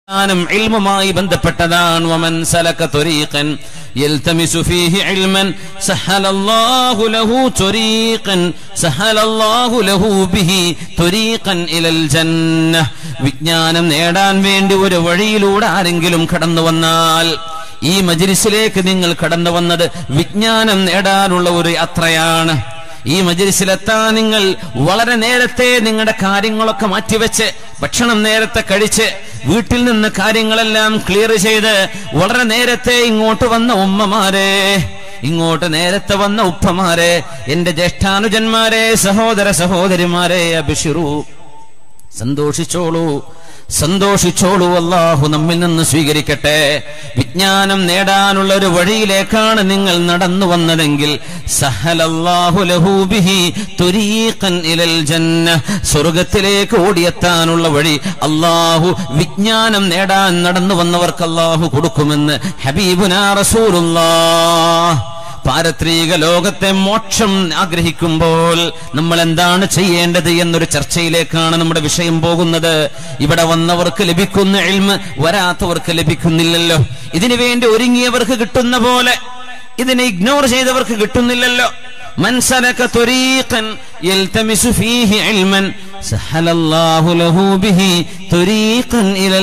ജ്ഞാനം ഇൽമുമായി ബന്ധപ്പെട്ടതാണ് വമൻ സലക ത്വരീഖൻ യൽതമിസു ഫീഹി ഇൽമൻ സഹലല്ലാഹു ലഹു ത്വരീഖൻ സഹലല്ലാഹു ലഹു ബിഹി ത്വരീഖൻ ഇലൽ ജന്ന വിജ്ഞാനം നേടാൻ വേണ്ടി ഒരു വഴിയിലൂടെ ആരെങ്കിലും കടന്നു വന്നാൽ ഈ മജ്ലിസിലേക്ക് നിങ്ങൾ കടന്നു വന്നത് വിജ്ഞാനം നേടാനുള്ള ഒരു യാത്രയാണ് ഈ മജ്ലിസിലെത്താൻ നിങ്ങൾ വളരെ നേരത്തെ നിങ്ങളുടെ കാര്യങ്ങളൊക്കെ മാറ്റിവെച്ച് ഭക്ഷണം നേരത്തെ കഴിച്ച് വീട്ടിൽ നിന്ന് കാര്യങ്ങളെല്ലാം ക്ലിയർ ചെയ്ത് വളരെ നേരത്തെ ഇങ്ങോട്ട് വന്ന ഉമ്മമാരെ ഇങ്ങോട്ട് നേരത്തെ വന്ന ഉപ്പമാരെ എന്റെ ജ്യേഷ്ഠാനുജന്മാരെ സഹോദര സഹോദരിമാരെ അഭിഷിറു സന്തോഷിച്ചോളൂ സന്തോഷിച്ചോളൂ അള്ളാഹു നമ്മിൽ നിന്ന് സ്വീകരിക്കട്ടെ വിജ്ഞാനം നേടാനുള്ള ഒരു വഴിയിലേക്കാണ് നിങ്ങൾ നടന്നു വന്നതെങ്കിൽ സഹലല്ലാഹു ലഹു ബിഹി തുരീഖൻ ഇലൽ ജന്ന സ്വർഗത്തിലേക്ക് ഓടിയെത്താനുള്ള വഴി അള്ളാഹു വിജ്ഞാനം നേടാൻ നടന്നു വന്നവർക്ക് അള്ളാഹു കൊടുക്കുമെന്ന് ഹബീബുനാ റസൂലുള്ളാഹ് പാരത്രിക ലോകത്തെ മോക്ഷം ആഗ്രഹിക്കുമ്പോൾ നമ്മൾ എന്താണ് ചെയ്യേണ്ടത് എന്നൊരു ചർച്ചയിലേക്കാണ് നമ്മുടെ വിഷയം പോകുന്നത് ഇവിടെ വന്നവർക്ക് ലഭിക്കുന്ന എൽമ് വരാത്തവർക്ക് ലഭിക്കുന്നില്ലല്ലോ ഇതിനു വേണ്ടി ഒരുങ്ങിയവർക്ക് കിട്ടുന്ന പോലെ ഇതിനെ ഇഗ്നോർ ചെയ്തവർക്ക് കിട്ടുന്നില്ലല്ലോ من سلك طريقا يلتمس فيه علما سهل الله له به طريقا إلى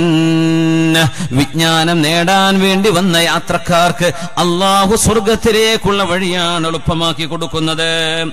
الجنة വിജ്ഞാനം നേടാൻ വേണ്ടി വന്ന യാത്രക്കാർക്ക് അള്ളാഹു സ്വർഗത്തിലേക്കുള്ള വഴിയാണ് എളുപ്പമാക്കി കൊടുക്കുന്നത്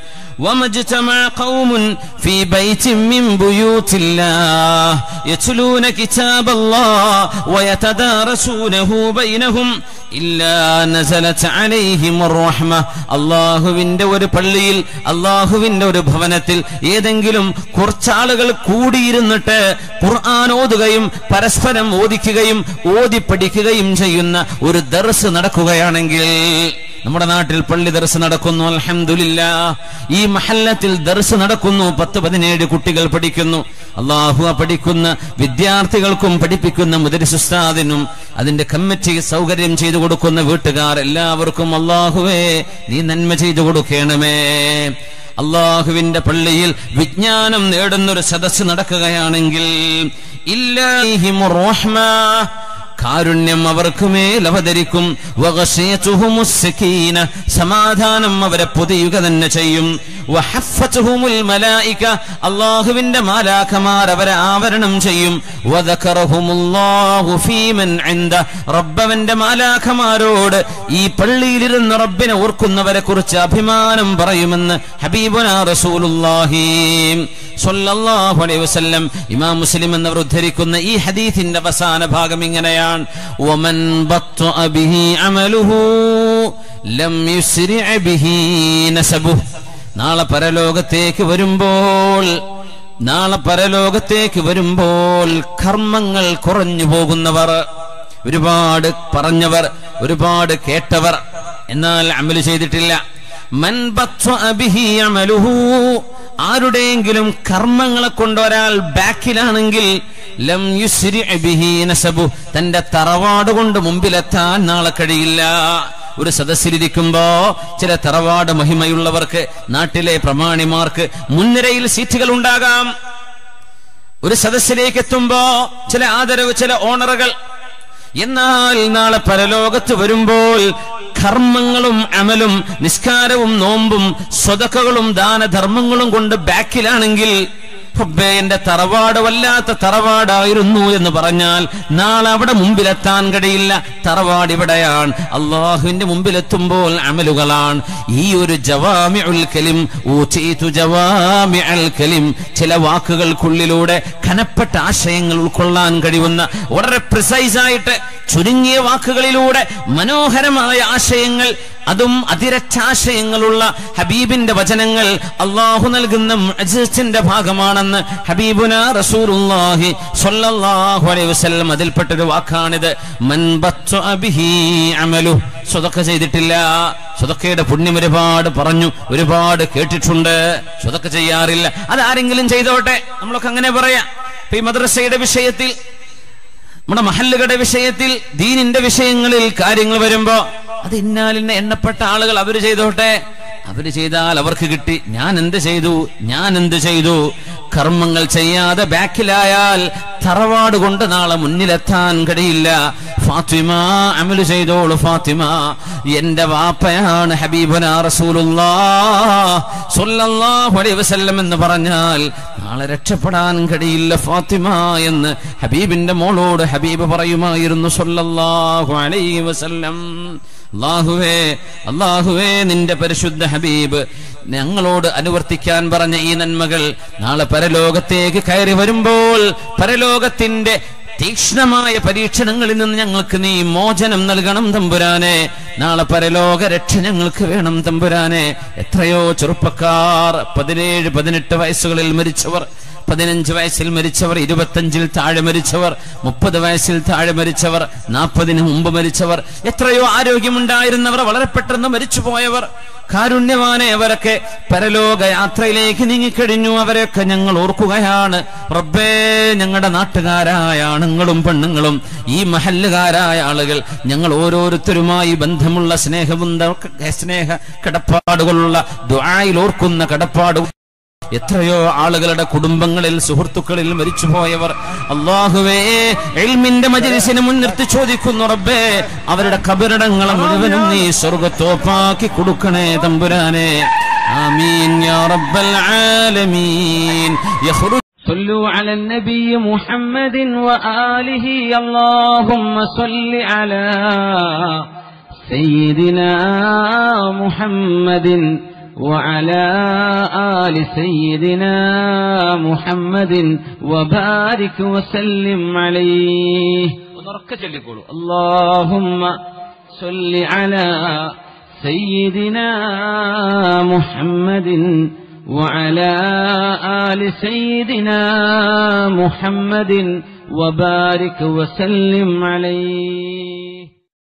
ومجتمع قوم في بيت من بيوت الله يتلون كتاب الله ويتدارسونه بينهم إلا نزلت عليهم الرحمة അള്ളാഹുവിന്റെ ഒരു പള്ളിയിൽ അള്ളാഹുവിന്റെ ഒരു ഭവനത്തിൽ ഏതെങ്കിലും കുറച്ചാളുകൾ കൂടിയിരുന്നിട്ട് ഖുർആൻ ഓതുകയും പരസ്പരം ഓദിക്കുകയും ഓതി പഠിക്കുകയും ചെയ്യുന്ന ഒരു ദർസ് നടക്കുകയാണെങ്കിൽ നമ്മുടെ നാട്ടിൽ പള്ളി ദർസ് നടക്കുന്നു അൽഹംദുലില്ല ഈ മഹല്ലത്തിൽ ദർസ് നടക്കുന്നു പത്ത് പതിനേഴ് കുട്ടികൾ പഠിക്കുന്നു അള്ളാഹു ആ പഠിക്കുന്ന വിദ്യാർത്ഥികൾക്കും പഠിപ്പിക്കുന്ന മുദരിസുസ്താദിനും അതിന്റെ കമ്മിറ്റി സൗകര്യം ചെയ്തു കൊടുക്കുന്ന വീട്ടുകാർ എല്ലാവർക്കും അള്ളാഹുവേ നീ നന്മ ചെയ്തു കൊടുക്കണമേ അള്ളാഹുവിന്റെ പള്ളിയിൽ വിജ്ഞാനം നേടുന്നൊരു സദസ്സ് നടക്കുകയാണെങ്കിൽ ഇല്ലാഹിമു റഹ്മ കാരുണ്യം അവർക്ക് മേൽ അവതരിക്കും വഗശിയതുഹുമുസ് സകീന സമാധാനം അവരെ പൊതിയുക തന്നെ ചെയ്യും വഹഫത്തുഹുമുൽ മലായിക അല്ലാഹുവിന്റെ മാലാഖമാർ അവരെ ആവരണം ചെയ്യും വദകറഹുമുല്ലാഹു ഫീമൻ ഇൻദ റബ്ബവന്റെ മാലാഖമാരോട് ഈ പള്ളിയിലിരുന്ന് റബ്ബിനെ ഓർക്കുന്നവരെ കുറിച്ച് അഭിമാനം പറയുമെന്ന് ഹബീബുന റസൂലുള്ളാഹി സ്വല്ലല്ലാഹു അലൈഹി വസല്ലം ഇമാം മുസ്ലിം എന്നവർ ഉദ്ധരിക്കുന്ന ഈ ഹദീസിന്റെ അവസാന ഭാഗം ഇങ്ങനെയാണ് വമൻ ബത്വഅ ബിഹി അമലുഹു ലം യുസ്രിഅ ബിഹി നസബുഹു നാളെ പരലോകത്തേക്ക് വരുമ്പോൾ നാളെ പരലോകത്തേക്ക് വരുമ്പോൾ കർമ്മങ്ങൾ കുറഞ്ഞു പോകുന്നവർ ഒരുപാട് പറഞ്ഞവർ ഒരുപാട് കേട്ടവർ എന്നാൽ അമല് ചെയ്തിട്ടില്ല മൻ ബത്വഅ ബിഹി അമലുഹു ആരുടെയെങ്കിലും കർമ്മങ്ങളെ കൊണ്ട് ഒരാൾ ബാക്കിലാണെങ്കിൽ ലം യുസ്രി ബിഹി നസബു തന്റെ തറവാട് കൊണ്ട് മുമ്പിലെത്താൻ നാളെ കഴിയില്ല ഒരു സദസ്സിലിരിക്കുമ്പോ ചില തറവാട് മഹിമയുള്ളവർക്ക് നാട്ടിലെ പ്രമാണിമാർക്ക് മുൻനിരയിൽ സീറ്റുകൾ ഉണ്ടാകാം ഒരു സദസ്സിലേക്ക് എത്തുമ്പോ ചില ആദരവ് ചില ഓണറുകൾ എന്നാൽ നാളെ പരലോകത്ത് വരുമ്പോൾ കർമ്മങ്ങളും അമലും നിസ്കാരവും നോമ്പും സ്വതക്കകളും ദാനധർമ്മങ്ങളും കൊണ്ട് ബാക്കിലാണെങ്കിൽ റബ്ബേ എന്റെ തറവാട് വല്ലാത്ത തറവാടായിരുന്നു എന്ന് പറഞ്ഞാൽ നാളെ അവിടെ മുമ്പിലെത്താൻ കഴിയില്ല തറവാട് ഇവിടെയാണ് അള്ളാഹുവിന്റെ മുമ്പിലെത്തുമ്പോൾ അമലുകളാണ് ഈ ഒരു ജവാമി ഉൽ കലിം ഊച്ചീതു ജവാമി അൽ കലിം ചില വാക്കുകൾക്കുള്ളിലൂടെ കനപ്പെട്ട ആശയങ്ങൾ ഉൾക്കൊള്ളാൻ കഴിയുന്ന വളരെ പ്രിസൈസ് ആയിട്ട് ചുരുങ്ങിയ വാക്കുകളിലൂടെ മനോഹരമായ ആശയങ്ങൾ അതും അതിരച്ചാശയങ്ങളുള്ള ഹബീബിന്റെ വചനങ്ങൾ അള്ളാഹു നൽകുന്ന മുഅ്ജിസത്തിന്റെ ഭാഗമാണെന്ന് ഹബീബുന റസൂലുള്ളാഹി സ്വല്ലല്ലാഹു അലൈഹി വസല്ലം അതിൽപ്പെട്ടൊരു വാക്കാണിത് മൻ ബത്വഅ ബിഹി അമലു സ്വതക്ക ചെയ്തിട്ടില്ല സ്വതക്കയുടെ പുണ്യം ഒരുപാട് പറഞ്ഞു ഒരുപാട് കേട്ടിട്ടുണ്ട് സ്വതക്ക ചെയ്യാറില്ല അതാരെങ്കിലും ചെയ്തോട്ടെ നമ്മളൊക്കെ അങ്ങനെ പറയാം ഇപ്പൊ ഈ മദ്രസയുടെ വിഷയത്തിൽ നമ്മുടെ മഹല്ലുകളുടെ വിഷയത്തിൽ ദീനിന്റെ വിഷയങ്ങളിൽ കാര്യങ്ങൾ വരുമ്പോ അത് ഇന്നാലിന്ന എണ്ണപ്പെട്ട ആളുകൾ അവര് ചെയ്തോട്ടെ അവര് ചെയ്താൽ അവർക്ക് കിട്ടി ഞാൻ എന്ത് ചെയ്തു ഞാൻ എന്ത് ചെയ്തു കർമ്മങ്ങൾ ചെയ്യാതെ ബാക്കിലായാൽ തറവാട് കൊണ്ട് നാളെ മുന്നിലെത്താൻ കഴിയില്ല ഫാത്തിമ അമല് ചെയ്തോളൂ ഫാത്തിമ എന്റെ വാപ്പയാണ് ഹബീബന റസൂലുള്ളാ സ്വല്ലല്ലാഹു അലൈഹി വസല്ലം എന്ന് പറഞ്ഞാൽ നാളെ രക്ഷപ്പെടാൻ കഴിയില്ല ഫാത്തിമ എന്ന് ഹബീബിന്റെ മോളോട് ഹബീബ് പറയുമായിരുന്നു സ്വല്ലല്ലാഹു അലൈഹി വസല്ലം അള്ളാഹുവേ അള്ളാഹുവേ നിന്റെ പരിശുദ്ധ ഹബീബ് ഞങ്ങളോട് അനുവർത്തിക്കാൻ പറഞ്ഞ ഈ നന്മകൾ നാളെ പരലോകത്തേക്ക് കയറി വരുമ്പോൾ പരലോകത്തിന്റെ തീക്ഷ്ണമായ പരീക്ഷണങ്ങളിൽ നിന്ന് ഞങ്ങൾക്ക് നീ മോചനം നൽകണം തമ്പുരാനെ നാളെ പരലോക രക്ഷ ഞങ്ങൾക്ക് വേണം തമ്പുരാനെ എത്രയോ ചെറുപ്പക്കാർ പതിനേഴ് പതിനെട്ട് വയസ്സുകളിൽ മരിച്ചവർ പതിനഞ്ച് വയസ്സിൽ മരിച്ചവർ ഇരുപത്തഞ്ചിൽ താഴെ മരിച്ചവർ മുപ്പത് വയസ്സിൽ താഴെ മരിച്ചവർ നാൽപ്പതിന് മുമ്പ് മരിച്ചവർ എത്രയോ ആരോഗ്യമുണ്ടായിരുന്നവർ വളരെ പെട്ടെന്ന് മരിച്ചുപോയവർ കാരുണ്യവാനെ അവരൊക്കെ പരലോക യാത്രയിലേക്ക് നീങ്ങിക്കഴിഞ്ഞു അവരെയൊക്കെ ഞങ്ങൾ ഓർക്കുകയാണ് റബ്ബേ ഞങ്ങളുടെ നാട്ടുകാരായ ആണുങ്ങളും പെണ്ണുങ്ങളും ഈ മഹല്ലുകാരായ ആളുകൾ ഞങ്ങൾ ഓരോരുത്തരുമായി ബന്ധമുള്ള സ്നേഹവും സ്നേഹ കടപ്പാടുകളുള്ള ദുആയിൽ ഓർക്കുന്ന കടപ്പാട് എത്രയോ ആളുകളുടെ കുടുംബങ്ങളിൽ സുഹൃത്തുക്കളിൽ മരിച്ചുപോയവർ അള്ളാഹുവേ എൽമിന്റെ മജലിസിന് മുൻനിർത്തി ചോദിക്കുന്നു റബ്ബേ അവരുടെ കബറിടങ്ങളെ മുഴുവനും നീ സ്വർഗത്തോപ്പാക്കി കൊടുക്കണേ തമ്പുരാനെ ആമീൻ യാ റബ്ബൽ ആലമീൻ യഖ്റു صلوا على النبي محمد وآله اللهم صل على سيدنا محمد وعلى آل سيدنا محمد وبارك وسلم عليه اللهم صل على سيدنا محمد وعلى آل سيدنا محمد وبارك وسلم عليه